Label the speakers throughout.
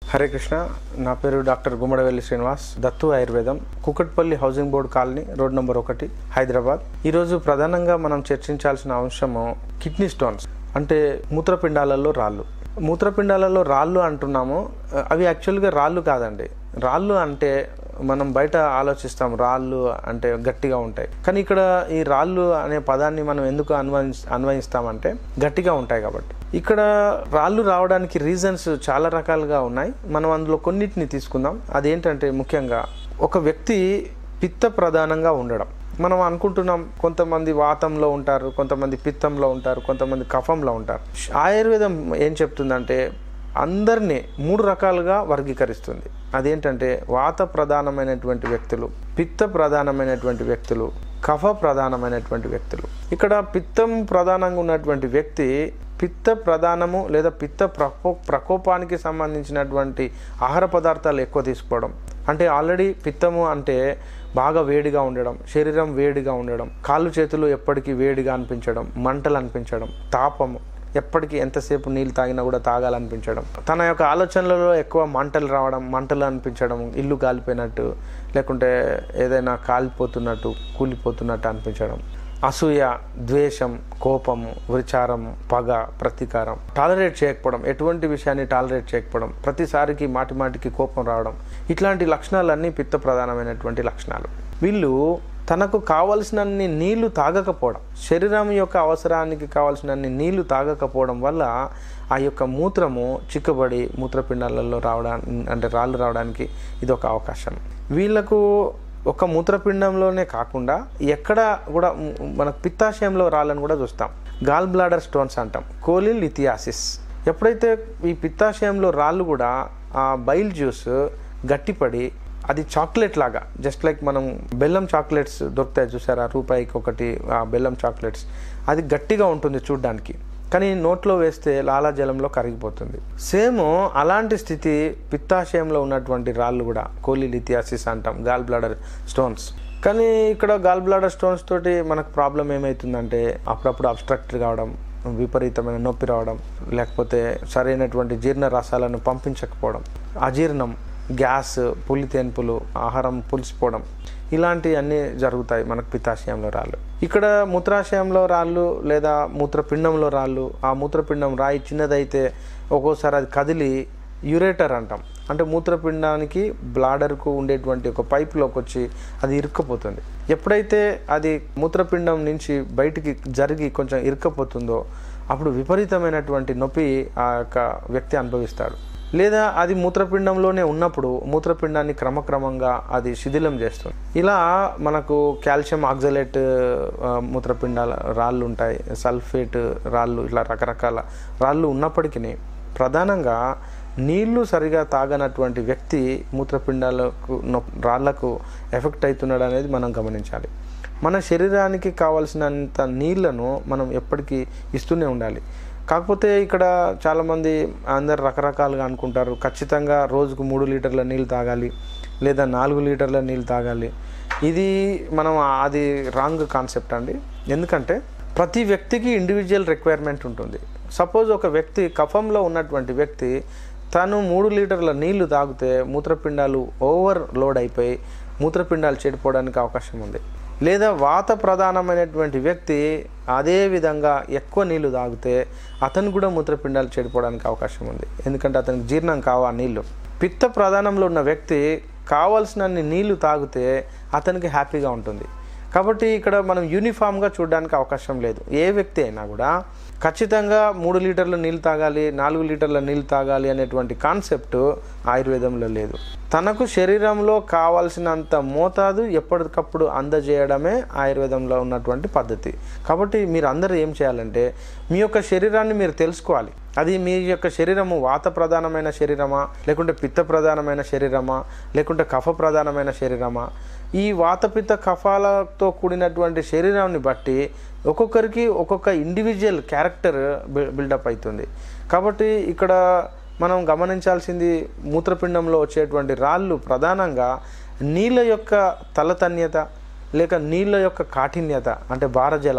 Speaker 1: హరే కృష్ణ నా పేరు డాక్టర్ గుమ్మడవెల్లి శ్రీనివాస్ దత్తు ఆయుర్వేదం Kukatpally housing board colony road number ఒకటి హైదరాబాద్ ఈరోజు ప్రధానంగా మనం చర్చించాల్సిన అంశము కిడ్నీ స్టోన్స్ అంటే మూత్రపిండాలలో రాళ్ళు మూత్రపిండాలలో రాళ్ళు అంటున్నాము అవి యాక్చువల్గా రాళ్ళు కాదండి రాళ్ళు అంటే మనం బయట ఆలోచిస్తాం రాళ్ళు అంటే గట్టిగా ఉంటాయి కానీ ఇక్కడ ఈ రాళ్ళు అనే పదాన్ని మనం ఎందుకు అన్వయి అన్వయిస్తామంటే గట్టిగా ఉంటాయి కాబట్టి ఇక్కడ రాళ్ళు రావడానికి రీజన్స్ చాలా రకాలుగా ఉన్నాయి మనం అందులో కొన్నిటిని తీసుకుందాం అదేంటంటే ముఖ్యంగా ఒక వ్యక్తి పిత్త ప్రధానంగా ఉండడం మనం అనుకుంటున్నాం కొంతమంది వాతంలో ఉంటారు కొంతమంది పిత్తంలో ఉంటారు కొంతమంది కఫంలో ఉంటారు ఆయుర్వేదం ఏం చెప్తుందంటే అందరినీ మూడు రకాలుగా వర్గీకరిస్తుంది అదేంటంటే వాత ప్రధానమైనటువంటి వ్యక్తులు పిత్త ప్రధానమైనటువంటి వ్యక్తులు కఫ ప్రధానమైనటువంటి వ్యక్తులు ఇక్కడ పిత్తం ప్రధానంగా ఉన్నటువంటి వ్యక్తి పిత్త ప్రధానము లేదా పిత్త ప్రకో ప్రకోపానికి సంబంధించినటువంటి ఆహార పదార్థాలు ఎక్కువ తీసుకోవడం అంటే ఆల్రెడీ పిత్తము అంటే బాగా వేడిగా ఉండడం శరీరం వేడిగా ఉండడం కాళ్ళు చేతులు ఎప్పటికీ వేడిగా అనిపించడం మంటలు అనిపించడం తాపము ఎప్పటికీ ఎంతసేపు నీళ్ళు తాగినా కూడా తాగాలనిపించడం తన యొక్క ఆలోచనలలో ఎక్కువ మంటలు రావడం మంటలు అనిపించడం ఇల్లు కాలిపోయినట్టు లేకుంటే ఏదైనా కాలిపోతున్నట్టు కూలిపోతున్నట్టు అనిపించడం అసూయ ద్వేషం కోపము విచారం పగ ప్రతీకారం టాలరేట్ చేయకపోవడం ఎటువంటి విషయాన్ని టాలరేట్ చేయకపోవడం ప్రతిసారికి మాటి మాటికి కోపం రావడం ఇట్లాంటి లక్షణాలన్నీ పిత్త ప్రధానమైనటువంటి లక్షణాలు వీళ్ళు తనకు కావలసినన్ని నీళ్లు తాగకపోవడం శరీరం యొక్క అవసరానికి కావలసినన్ని నీళ్లు తాగకపోవడం వల్ల ఆ యొక్క మూత్రము చిక్కబడి మూత్రపిండాలలో రావడానికి అంటే రాళ్ళు రావడానికి ఇది ఒక అవకాశం వీళ్ళకు ఒక మూత్రపిండంలోనే కాకుండా ఎక్కడ కూడా మనకు పిత్తాశయంలో రాళ్ళని కూడా చూస్తాం గాల్ బ్లాడర్ స్టోన్స్ అంటాం కోలిన్ లిథియాసిస్ ఎప్పుడైతే ఈ పిత్తాశయంలో రాళ్ళు కూడా ఆ బైల్ జ్యూస్ గట్టిపడి అది చాక్లెట్ లాగా జస్ట్ లైక్ మనం బెల్లం చాక్లెట్స్ దొరుకుతాయి చూసారా రూపాయికి ఒకటి ఆ బెల్లం చాక్లెట్స్ అది గట్టిగా ఉంటుంది చూడ్డానికి కానీ నోట్లో వేస్తే లాలాజలంలో కరిగిపోతుంది సేమ్ అలాంటి స్థితి పిత్తాశయంలో ఉన్నటువంటి రాళ్ళు కూడా కోలిలిథియాసిస్ అంటాం గాల్ బ్లాడర్ స్టోన్స్ కానీ ఇక్కడ గాల్ బ్లాడర్ స్టోన్స్ తోటి మనకు ప్రాబ్లం ఏమవుతుందంటే అప్పుడప్పుడు అబ్స్ట్రక్ట్ కావడం విపరీతమైన నొప్పి రావడం లేకపోతే సరైనటువంటి జీర్ణ రసాలను పంపించకపోవడం అజీర్ణం గ్యాస్ పులి తెన్పులు ఆహారం పులిసిపోవడం ఇలాంటివన్నీ జరుగుతాయి మనకు పిత్తాశయంలో రాళ్ళు ఇక్కడ మూత్రాశయంలో రాళ్ళు లేదా మూత్రపిండంలో రాళ్ళు ఆ మూత్రపిండం రాయి చిన్నదైతే ఒక్కోసారి అది కదిలి యురేటర్ అంటాం అంటే మూత్రపిండానికి బ్లాడర్కు ఉండేటువంటి ఒక పైప్లోకి వచ్చి అది ఇరుక్కపోతుంది ఎప్పుడైతే అది మూత్రపిండం నుంచి బయటికి జరిగి కొంచెం ఇరుక్కపోతుందో అప్పుడు విపరీతమైనటువంటి నొప్పి ఆ యొక్క వ్యక్తి అనుభవిస్తాడు లేదా అది మూత్రపిండంలోనే ఉన్నప్పుడు మూత్రపిండాన్ని క్రమక్రమంగా అది శిథిలం చేస్తుంది ఇలా మనకు కాల్షియం ఆక్సలేట్ మూత్రపిండాల రాళ్ళు ఉంటాయి సల్ఫేట్ రాళ్ళు ఇట్లా రకరకాల రాళ్ళు ఉన్నప్పటికీ ప్రధానంగా నీళ్లు సరిగా తాగనటువంటి వ్యక్తి మూత్రపిండాలకు రాళ్లకు ఎఫెక్ట్ అవుతున్నాడు అనేది మనం గమనించాలి మన శరీరానికి కావలసినంత నీళ్లను మనం ఎప్పటికీ ఇస్తూనే ఉండాలి కాకపోతే ఇక్కడ చాలామంది అందరు రకరకాలుగా అనుకుంటారు ఖచ్చితంగా రోజుకు మూడు లీటర్ల నీళ్ళు తాగాలి లేదా నాలుగు లీటర్ల నీళ్ళు తాగాలి ఇది మనం అది రాంగ్ కాన్సెప్ట్ అండి ఎందుకంటే ప్రతి వ్యక్తికి ఇండివిజువల్ రిక్వైర్మెంట్ ఉంటుంది సపోజ్ ఒక వ్యక్తి కఫంలో ఉన్నటువంటి వ్యక్తి తను మూడు లీటర్ల నీళ్లు తాగితే మూత్రపిండాలు ఓవర్ లోడ్ అయిపోయి మూత్రపిండాలు చెడిపోవడానికి అవకాశం ఉంది లేదా వాత ప్రధానమైనటువంటి వ్యక్తి అదే విధంగా ఎక్కువ నీళ్లు తాగితే అతను కూడా మూత్రపిండాలు చెడిపోవడానికి అవకాశం ఉంది ఎందుకంటే అతనికి జీర్ణం కావా నీళ్లు పిత్త ప్రధానంలో ఉన్న వ్యక్తి కావాల్సినన్ని నీళ్లు తాగితే అతనికి హ్యాపీగా ఉంటుంది కాబట్టి ఇక్కడ మనం యూనిఫామ్గా చూడడానికి అవకాశం లేదు ఏ వ్యక్తి అయినా కూడా ఖచ్చితంగా మూడు లీటర్ల నీళ్ళు తాగాలి నాలుగు లీటర్ల నీళ్ళు తాగాలి అనేటువంటి కాన్సెప్ట్ ఆయుర్వేదంలో లేదు తనకు శరీరంలో కావాల్సినంత మోతాదు ఎప్పటికప్పుడు అందజేయడమే ఆయుర్వేదంలో ఉన్నటువంటి పద్ధతి కాబట్టి మీరు అందరూ ఏం చేయాలంటే మీ యొక్క శరీరాన్ని మీరు తెలుసుకోవాలి అది మీ యొక్క శరీరము వాత ప్రధానమైన శరీరమా లేకుంటే పిత్త ప్రధానమైన శరీరమా లేకుంటే కఫ ప్రధానమైన శరీరమా ఈ వాతపిత్త కఫాలతో కూడినటువంటి శరీరాన్ని బట్టి ఒక్కొక్కరికి ఒక్కొక్క ఇండివిజువల్ క్యారెక్టర్ బిల్డప్ అవుతుంది కాబట్టి ఇక్కడ మనం గమనించాల్సింది మూత్రపిండంలో వచ్చేటువంటి రాళ్ళు ప్రధానంగా నీళ్ళ యొక్క తలతన్యత లేక నీళ్ళ యొక్క కాఠిన్యత అంటే భారజలం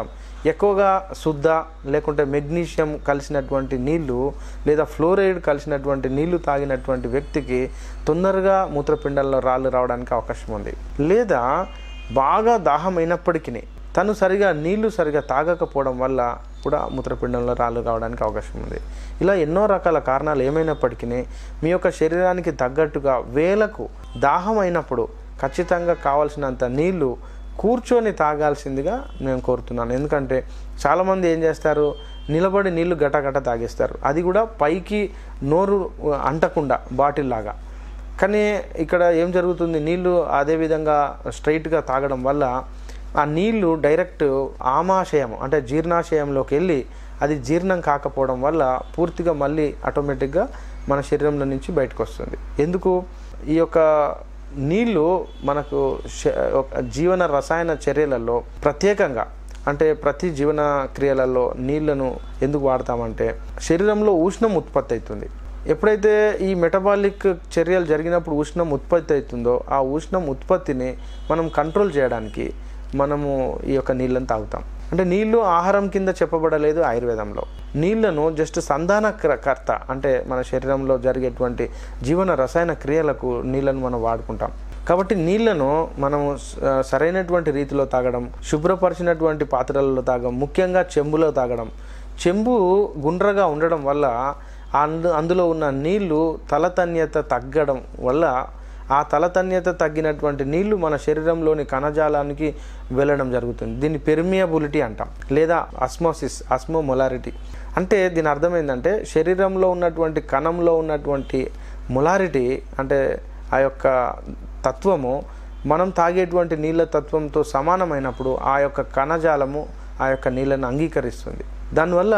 Speaker 1: ఎక్కువగా శుద్ధ లేకుంటే మెగ్నీషియం కలిసినటువంటి నీళ్లు లేదా ఫ్లోరైడ్ కలిసినటువంటి నీళ్లు తాగినటువంటి వ్యక్తికి తొందరగా మూత్రపిండాల్లో రాళ్ళు రావడానికి అవకాశం ఉంది లేదా బాగా దాహం అయినప్పటికీ తను సరిగా నీళ్లు సరిగా తాగకపోవడం వల్ల కూడా మూత్రపిండంలో రాళ్ళు కావడానికి అవకాశం ఉంది ఇలా ఎన్నో రకాల కారణాలు ఏమైనప్పటికీ మీ యొక్క శరీరానికి తగ్గట్టుగా వేలకు దాహం అయినప్పుడు ఖచ్చితంగా కావాల్సినంత నీళ్లు కూర్చొని తాగాల్సిందిగా నేను కోరుతున్నాను ఎందుకంటే చాలామంది ఏం చేస్తారు నిలబడి నీళ్లు గటగట తాగేస్తారు అది కూడా పైకి నోరు అంటకుండా బాటిల్ లాగా కానీ ఇక్కడ ఏం జరుగుతుంది నీళ్లు అదే విధంగా స్ట్రైట్గా తాగడం వల్ల ఆ నీళ్లు డైరెక్ట్ ఆమాశయం అంటే జీర్ణాశయంలోకి వెళ్ళి అది జీర్ణం కాకపోవడం వల్ల పూర్తిగా మళ్ళీ ఆటోమేటిక్గా మన శరీరంలో నుంచి బయటకు వస్తుంది ఎందుకు ఈ యొక్క నీళ్లు మనకు శ- ఒక జీవన రసాయన చర్యలలో ప్రత్యేకంగా అంటే ప్రతి జీవన క్రియలలో నీళ్లను ఎందుకు వాడతామంటే శరీరంలో ఉష్ణం ఉత్పత్తి అవుతుంది ఎప్పుడైతే ఈ మెటబాలిక్ చర్యలు జరిగినప్పుడు ఉష్ణం ఉత్పత్తి అవుతుందో ఆ ఉష్ణం ఉత్పత్తిని మనం కంట్రోల్ చేయడానికి మనము ఈ యొక్క నీళ్ళని తాగుతాం అంటే నీళ్లు ఆహారం కింద చెప్పబడలేదు ఆయుర్వేదంలో నీళ్లను జస్ట్ సంధాన క్ర- కర్త అంటే మన శరీరంలో జరిగేటువంటి జీవన రసాయన క్రియలకు నీళ్లను మనం వాడుకుంటాం కాబట్టి నీళ్లను మనం స- సరైనటువంటి రీతిలో తాగడం శుభ్రపరిచినటువంటి పాత్రలలో తాగడం ముఖ్యంగా చెంబులో తాగడం చెంబు గుండ్రగా ఉండడం వల్ల అందు అందులో ఉన్న నీళ్లు తలతన్యత తగ్గడం వల్ల ఆ తలతన్యత తగ్గినటువంటి నీళ్లు మన శరీరంలోని కణజాలానికి వెళ్ళడం జరుగుతుంది దీన్ని పెర్మియబిలిటీ అంటాం లేదా అస్మోసిస్ అస్మోమొలారిటీ అంటే దీని అర్థం ఏంటంటే శరీరంలో ఉన్నటువంటి కణంలో ఉన్నటువంటి మొలారిటీ అంటే ఆ యొక్క తత్వము మనం తాగేటువంటి నీళ్ళ తత్వంతో సమానమైనప్పుడు ఆ యొక్క కణజాలము ఆ యొక్క నీళ్ళను అంగీకరిస్తుంది దానివల్ల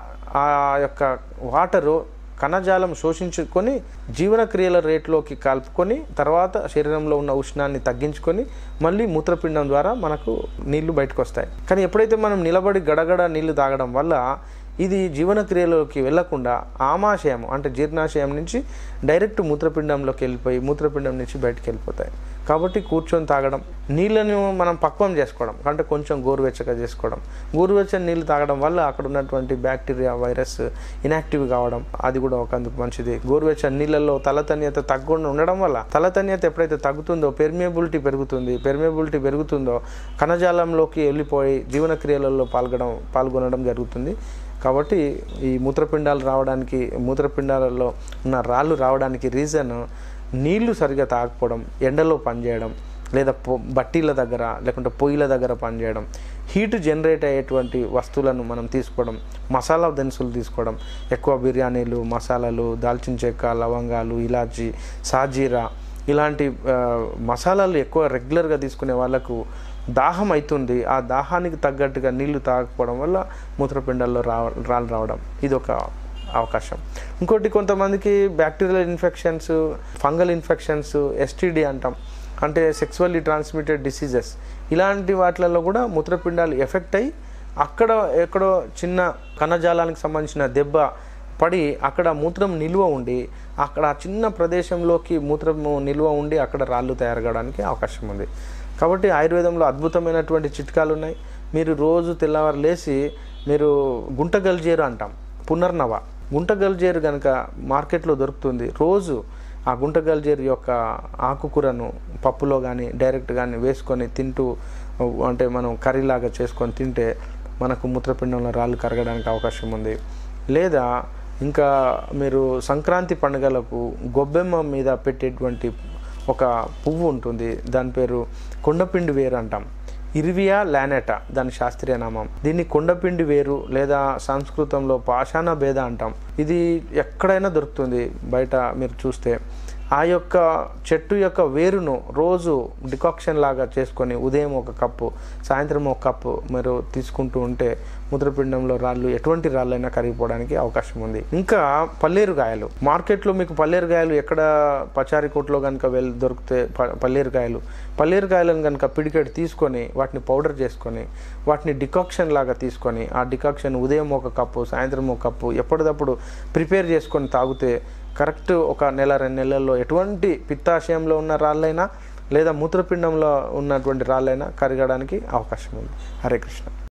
Speaker 1: ఆ యొక్క వాటరు కణజాలం శోషించుకొని జీవన క్రియల రేట్లోకి కలుపుకొని తర్వాత శరీరంలో ఉన్న ఉష్ణాన్ని తగ్గించుకొని మళ్ళీ మూత్రపిండం ద్వారా మనకు నీళ్లు బయటకు వస్తాయి కానీ ఎప్పుడైతే మనం నిలబడి గడగడ నీళ్లు తాగడం వల్ల ఇది జీవన క్రియలోకి వెళ్లకుండా ఆమాశయం అంటే జీర్ణాశయం నుంచి డైరెక్ట్ మూత్రపిండంలోకి వెళ్ళిపోయి మూత్రపిండం నుంచి బయటకు వెళ్ళిపోతాయి కాబట్టి కూర్చొని తాగడం నీళ్ళను మనం పక్వం చేసుకోవడం అంటే కొంచెం గోరువెచ్చగా చేసుకోవడం గోరువెచ్చని నీళ్ళు తాగడం వల్ల అక్కడ ఉన్నటువంటి బ్యాక్టీరియా వైరస్ ఇనాక్టివ్ కావడం అది కూడా ఒక అందుకు మంచిది గోరువెచ్చని నీళ్ళల్లో తలతన్యత తగ్గకుండా ఉండడం వల్ల తలతన్యత ఎప్పుడైతే తగ్గుతుందో పెర్మియబిలిటీ పెరుగుతుంది పెర్మియబిలిటీ పెరుగుతుందో కణజాలంలోకి వెళ్ళిపోయి జీవన క్రియలలో పాల్గొనడం పాల్గొనడం జరుగుతుంది కాబట్టి ఈ మూత్రపిండాలు రావడానికి మూత్రపిండాలలో ఉన్న రాళ్ళు రావడానికి రీజన్ నీళ్లు సరిగా తాగకపోవడం ఎండలో పనిచేయడం లేదా పొ బట్టీల దగ్గర లేకుంటే పొయ్యిల దగ్గర పనిచేయడం హీట్ జనరేట్ అయ్యేటువంటి వస్తువులను మనం తీసుకోవడం మసాలా దినుసులు తీసుకోవడం ఎక్కువ బిర్యానీలు మసాలాలు దాల్చిన చెక్క లవంగాలు ఇలాచి సాజీరా ఇలాంటి ఆ, మసాలాలు ఎక్కువ రెగ్యులర్గా తీసుకునే వాళ్ళకు దాహం అవుతుంది ఆ దాహానికి తగ్గట్టుగా నీళ్లు తాగకపోవడం వల్ల మూత్రపిండాల్లో రా రాళ్ళు రావడం ఇది ఒక అవకాశం ఇంకోటి కొంతమందికి bacterial infections fungal infections STD అంటాం అంటే సెక్సువల్లీ ట్రాన్స్మిటెడ్ డిసీజెస్ ఇలాంటి వాటిలలో కూడా మూత్రపిండాలు ఎఫెక్ట్ అయ్యి అక్కడ ఎక్కడో చిన్న కణజాలానికి సంబంధించిన దెబ్బ పడి అక్కడ మూత్రం నిల్వ ఉండి అక్కడ ఆ చిన్న ప్రదేశంలోకి మూత్రము నిల్వ ఉండి అక్కడ రాళ్ళు తయారు కావడానికి అవకాశం ఉంది కాబట్టి ఆయుర్వేదంలో అద్భుతమైనటువంటి చిట్కాలు ఉన్నాయి మీరు రోజు తెల్లవారు లేచి మీరు గుంట గల్జేరు అంటాం పునర్నవ గుంట గల్జేరు కనుక మార్కెట్లో దొరుకుతుంది రోజు ఆ గుంట గల్జేరు యొక్క ఆకుకూరను పప్పులో కానీ డైరెక్ట్ కానీ వేసుకొని తింటూ అంటే మనం కర్రీలాగా చేసుకొని తింటే మనకు మూత్రపిండంలో రాళ్ళు కరగడానికి అవకాశం ఉంది లేదా ఇంకా మీరు సంక్రాంతి పండుగలకు గొబ్బెమ్మ మీద పెట్టేటువంటి ఒక పువ్వు ఉంటుంది దాని పేరు కొండపిండి వేరు అంటాం ఇరివియా లానెటా దాని శాస్త్రీయ నామం దీన్ని కొండపిండి వేరు లేదా సంస్కృతంలో పాషాణ భేద అంటాం ఇది ఎక్కడైనా దొరుకుతుంది బయట మీరు చూస్తే ఆ యొక్క చెట్టు యొక్క వేరును రోజు డికాక్షన్ లాగా చేసుకొని ఉదయం ఒక కప్పు సాయంత్రం ఒక కప్పు మీరు తీసుకుంటూ ఉంటే మూత్రపిండంలో రాళ్ళు ఎటువంటి రాళ్ళైనా కరిగిపోవడానికి అవకాశం ఉంది ఇంకా పల్లేరుగాయలు మార్కెట్లో మీకు పల్లేరుగాయలు ఎక్కడ పచారీ కొట్లో కనుక వెళ్ళి దొరికితే ప- పల్లేరుకాయలు పల్లేరుకాయలను కనుక పిడికెడు తీసుకొని వాటిని పౌడర్ చేసుకొని వాటిని డికాక్షన్ లాగా తీసుకొని ఆ డికాక్షన్ ఉదయం ఒక కప్పు సాయంత్రం ఒక కప్పు ఎప్పటికప్పుడు ప్రిపేర్ చేసుకొని తాగితే కరెక్ట్ ఒక నెల రెండు నెలల్లో ఎటువంటి పిత్తాశయంలో ఉన్న రాళ్ళైనా లేదా మూత్రపిండంలో ఉన్నటువంటి రాళ్ళైనా కరగడానికి అవకాశం ఉంది హరే కృష్ణ